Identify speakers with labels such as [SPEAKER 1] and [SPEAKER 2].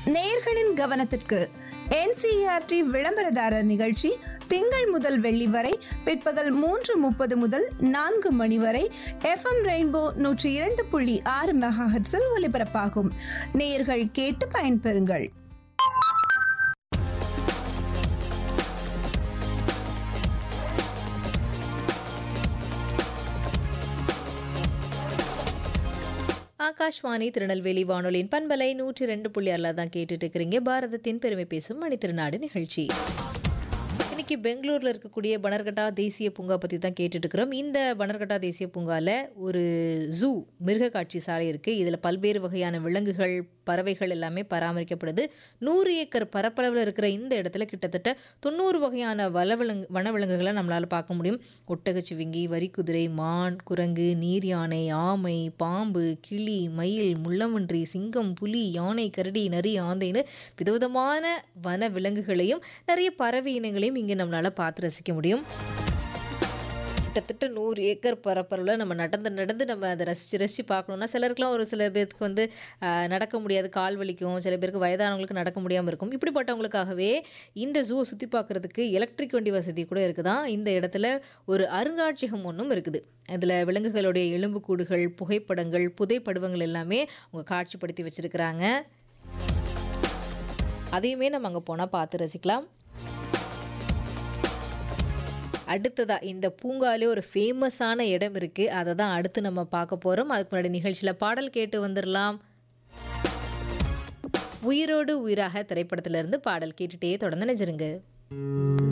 [SPEAKER 1] நேயர்களின் கவனத்திற்கு என்சிஆர்டி விளம்பரதாரர் நிகழ்ச்சி திங்கள் முதல் வெள்ளி வரை பிற்பகல் மூன்று முப்பது முதல் நான்கு மணி வரை எஃப்எம் ரெயின்போ நூற்றி இரண்டு புள்ளி ஆறு மெகாஹெட்ஸில் ஒலிபரப்பாகும் நேயர்கள் கேட்டு பயன்பெறுங்கள்
[SPEAKER 2] ஆகாஷ்வாணி திருநெல்வேலி வானொலியின் பண்பலை நூற்றி ரெண்டு புள்ளி ஆறில் தான் கேட்டுட்டு இருக்கிறீங்க பாரதத்தின் பெருமை பேசும் மணித்திருநாடு நிகழ்ச்சி இன்னைக்கு பெங்களூரில் இருக்கக்கூடிய பனர்கட்டா தேசிய பூங்கா பற்றி தான் கேட்டுட்டு இருக்கிறோம் இந்த பனர்கட்டா தேசிய பூங்காவில் ஒரு ஜூ மிருக காட்சி சாலை இருக்குது இதில் பல்வேறு வகையான விலங்குகள் பறவைகள் எல்லாமே பராமரிக்கப்படுது நூறு ஏக்கர் பரப்பளவில் இருக்கிற இந்த இடத்துல கிட்டத்தட்ட தொண்ணூறு வகையான வனவிலங்கு வனவிலங்குகளை நம்மளால் பார்க்க முடியும் ஒட்டகச்சிவிங்கி வரிக்குதிரை மான் குரங்கு நீர் யானை ஆமை பாம்பு கிளி மயில் முள்ளமன்றி சிங்கம் புலி யானை கரடி நரி ஆந்தைன்னு விதவிதமான வன விலங்குகளையும் நிறைய பறவை இனங்களையும் இங்கே நம்மளால் பார்த்து ரசிக்க முடியும் கிட்டத்தட்ட நூறு ஏக்கர் பரப்பளவில் நம்ம நடந்து நடந்து நம்ம அதை ரசித்து ரசித்து பார்க்கணுன்னா சிலருக்குலாம் ஒரு சில பேருக்கு வந்து ஆஹ், நடக்க முடியாது கால் வலிக்கும் சில பேருக்கு வயதானவங்களுக்கு நடக்க முடியாமல் இருக்கும் இப்படிப்பட்டவங்களுக்காகவே இந்த ஜூவை சுற்றி பார்க்குறதுக்கு எலக்ட்ரிக் வண்டி வசதி கூட இருக்குதான் இந்த இடத்துல ஒரு அருங்காட்சியகம் ஒன்றும் இருக்குது இதில் விலங்குகளுடைய எலும்புக்கூடுகள் புகைப்படங்கள் புதைப்படுவங்கள் எல்லாமே அவங்க காட்சிப்படுத்தி வச்சுருக்கிறாங்க அதையுமே நம்ம அங்கே போனால் பார்த்து ரசிக்கலாம் அடுத்ததா இந்த பூங்காலே ஒரு ஃபேமஸான இடம் இருக்குது அதை தான் அடுத்து நம்ம பார்க்க போகிறோம் அதுக்கு முன்னாடி நிகழ்ச்சியில் பாடல் கேட்டு வந்துடலாம் உயிரோடு உயிராக திரைப்படத்திலிருந்து பாடல் கேட்டுட்டே தொடர்ந்து நினைச்சிருங்க